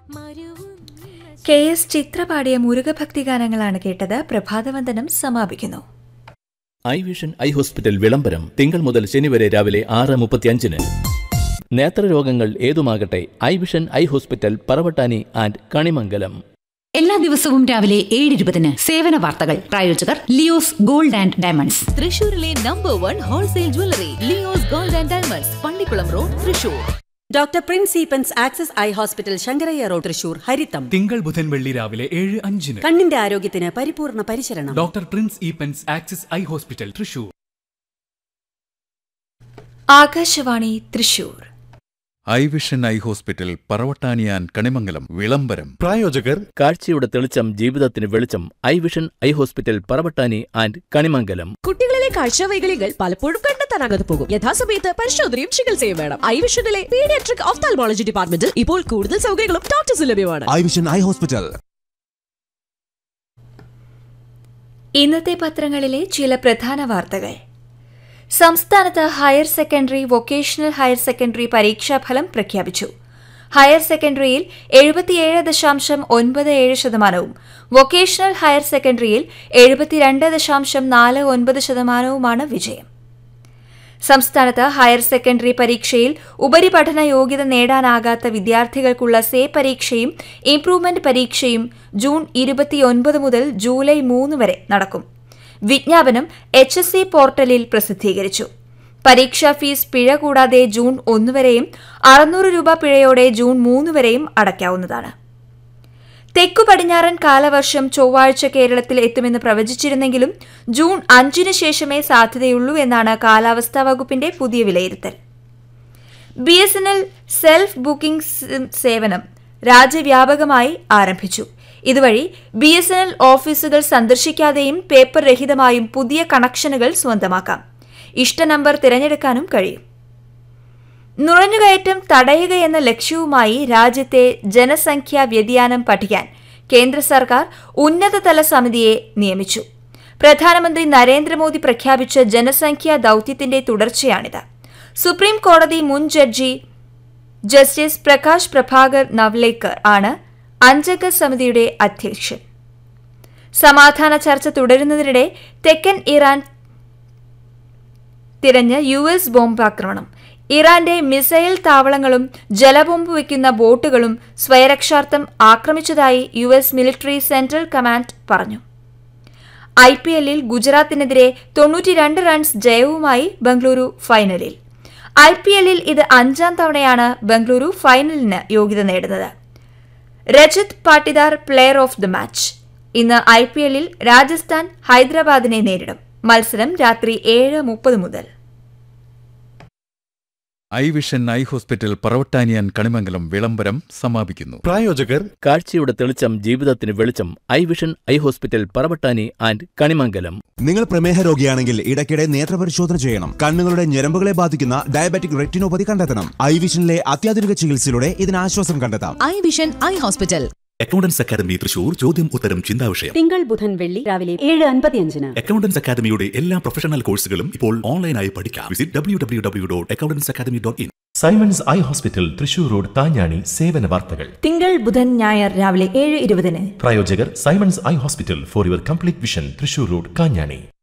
K S ചിത്ര പാടിയ മുരുകഭക്തി ഗാനങ്ങളാണ് കേട്ടത് പ്രഭാതവന്ദനം സമാപിക്കുന്നു ഐ വിഷൻ ഐ ഹോസ്പിറ്റൽ വിളംബരം തിങ്കൾ മുതൽ ശനി വരെ രാവിലെ ആറ് മുപ്പത്തിയഞ്ചിന് നേത്രരോഗങ്ങൾ ഏതുമാകട്ടെ eye vision eye hospital Paravattani and Kanimangalam എല്ലാ ദിവസവും രാവിലെ ഏഴ് ഇരുപതിന് സേവന വാർത്തകൾ പ്രായോജകർ ലിയോസ് ഗോൾഡ് ആൻഡ് ഡയമണ്ട്സ് തൃശൂരിലെ number one wholesale jewellery Leo's gold and diamonds Pallikkulam road Thrissur doctor Prince Eappen's access eye hospital Sankarayya road Thrissur ഹരിത്തം തിങ്കൾ ബുധൻ വെള്ളി രാവിലെ ഏഴ് അഞ്ചിന് കണ്ണിന്റെ ആരോഗ്യത്തിന് പരിപൂർണ പരിചരണം doctor Prince Eappen's axis eye hospital Thrissur Akashvani Thrissur eye vision eye hospital പറവട്ടാനിയാൻ കണിമംഗലം വിളംബരം പ്രായോജകർ കാഴ്ചയുടെ തെളിച്ചം ജീവിതത്തിന് വെളിച്ചം eye vision eye hospital Paravattani and Kanimangalam കുട്ടികളിലെ കാഴ്ചവൈകല്യങ്ങൾ പലപ്പോഴും കണ്ടെത്താനാകാതെ പോകും യഥാസമയത്ത് പരിശോധനയും ചികിത്സയും വേണം ഐവിഷനിലെ പീഡിയാട്രിക് ഓഫ്താൽമോളജി ഡിപ്പാർട്ട്മെന്റിൽ ഇപ്പോൾ കൂടുതൽ സൗകര്യങ്ങളും ഡോക്ടേഴ്സ് ലഭ്യമാണ് ഐ വിഷൻ ഐ ഹോസ്പിറ്റൽ ഇന്നത്തെ പത്രങ്ങളിലെ ചില പ്രധാന വാർത്തകൾ സംസ്ഥാനത്ത് higher secondary vocational higher secondary പരീക്ഷാഫലം പ്രഖ്യാപിച്ചു ഹയർ സെക്കൻഡറിയിൽ എഴുപത്തിയേഴ് ദശാംശം ഒൻപത് ഏഴ് ശതമാനവും വൊക്കേഷണൽ ഹയർ സെക്കൻഡറിയിൽ എഴുപത്തിരണ്ട് ദശാംശം നാല് ഒൻപത് ശതമാനവുമാണ് വിജയം സംസ്ഥാനത്ത് ഹയർ സെക്കൻഡറി പരീക്ഷയിൽ ഉപരിപഠന യോഗ്യത നേടാനാകാത്ത വിദ്യാർത്ഥികൾക്കുള്ള സേ പരീക്ഷയും ഇംപ്രൂവ്മെന്റ് പരീക്ഷയും ജൂൺ ഇരുപത്തിയൊൻപത് മുതൽ ജൂലൈ മൂന്ന് വരെ നടക്കും വിജ്ഞാപനം എച്ച് എസ് സി പോർട്ടലിൽ പ്രസിദ്ധീകരിച്ചു പരീക്ഷാ ഫീസ് പിഴ കൂടാതെ ജൂൺ ഒന്ന് വരെയും അറുന്നൂറ് രൂപ പിഴയോടെ ജൂൺ മൂന്ന് വരെയും അടയ്ക്കാവുന്നതാണ് തെക്കു പടിഞ്ഞാറൻ കാലവർഷം ചൊവ്വാഴ്ച കേരളത്തിൽ എത്തുമെന്ന് പ്രവചിച്ചിരുന്നെങ്കിലും ജൂൺ അഞ്ചിന് ശേഷമേ സാധ്യതയുള്ളൂ എന്നാണ് കാലാവസ്ഥാ വകുപ്പിന്റെ പുതിയ വിലയിരുത്തൽ B S N L self booking സേവനം രാജ്യവ്യാപകമായി ആരംഭിച്ചു ഇതുവഴി ബി എസ് എൻ എൽ ഓഫീസുകൾ സന്ദർശിക്കാതെയും പേപ്പർ രഹിതമായും പുതിയ കണക്ഷനുകൾ സ്വന്തമാക്കാം ഇഷ്ട നമ്പർ തിരഞ്ഞെടുക്കാനും കഴിയും നുഴഞ്ഞുകയറ്റം തടയുകയെന്ന ലക്ഷ്യവുമായി രാജ്യത്തെ ജനസംഖ്യാ വ്യതിയാനം പഠിക്കാൻ കേന്ദ്ര സർക്കാർ ഉന്നതതല സമിതിയെ നിയമിച്ചു പ്രധാനമന്ത്രി നരേന്ദ്രമോദി പ്രഖ്യാപിച്ച ജനസംഖ്യാ ദൌത്യത്തിന്റെ തുടർച്ചയാണിത് സുപ്രീം കോടതി മുൻ ജഡ്ജി ജസ്റ്റിസ് പ്രകാശ് പ്രഭാകർ നവ്ലേക്കർ ആണ് അഞ്ചംഗ സമിതിയുടെ അധ്യക്ഷൻ സമാധാന ചർച്ച തുടരുന്നതിനിടെ തെക്കൻ ഇറാൻ തിരഞ്ഞ് യു എസ് ബോംബാക്രമണം ഇറാന്റെ മിസൈൽ താവളങ്ങളും ജലബോംബ് വയ്ക്കുന്ന ബോട്ടുകളും സ്വയരക്ഷാർത്ഥം ആക്രമിച്ചതായി U S military central command പറഞ്ഞു ഐ പി എല്ലിൽ ഗുജറാത്തിനെതിരെ തൊണ്ണൂറ്റിരണ്ട് റൺസ് ജയവുമായി ബംഗളൂരു ഫൈനലിൽ ഐ പി എല്ലിൽ ഇത് അഞ്ചാം തവണയാണ് ബംഗളൂരു ഫൈനലിന് യോഗ്യത നേടുന്നത് Rajat Patidar player of the match ഇന്ന് ഐ പി എല്ലിൽ രാജസ്ഥാൻ ഹൈദരാബാദിനെ നേരിടും മത്സരം രാത്രി ഏഴ് മുപ്പത് മുതൽ ഐ വിഷൻ ഐ ഹോസ്പിറ്റൽ പറവട്ടാനിയാൻ കണിമംഗലം വിളംബരം സമാപിക്കുന്നു പ്രായോജകർ കാഴ്ചയുടെ തെളിച്ചം ജീവിതത്തിന് വെളിച്ചം eye vision eye hospital Paravattani and Kanimangalam നിങ്ങൾ പ്രമേഹ രോഗിയാണെങ്കിൽ ഇടയ്ക്കിടെ നേത്രപരിശോധന ചെയ്യണം കണ്ണുകളുടെ ഞരമ്പുകളെ ബാധിക്കുന്ന ഡയബറ്റിക് റെറ്റിനോപ്പതി കണ്ടെത്തണം ഐ വിഷനിലെ അത്യാധുനിക ചികിത്സയിലൂടെ ഇതിന് ആശ്വാസം കണ്ടെത്താം eye vision eye hospital accountants academy Thrissur ചോദ്യം ഉത്തരം ചിന്താവിഷയം തിങ്കൾ ബുധൻ വെള്ളി രാവിലെ ഏഴ് അൻപത്തിയഞ്ചിന് അക്കൗണ്ടൻസ് അക്കാദമിയുടെ എല്ലാ പ്രൊഫഷണൽ കോഴ്സുകളും ഇപ്പോൾ ഓൺലൈനായി പഠിക്കാം visit W W W dot accountants academy dot in Simon's eye hospital Thrissur road താഞ്ഞാണി സേവന വാർത്തകൾ തിങ്കൾ ബുധൻ ഞായർ രാവിലെ ഏഴ് ഇരുപതിന് പ്രായോജകർ Simon's eye hospital for your complete vision Thrissur road Kanjani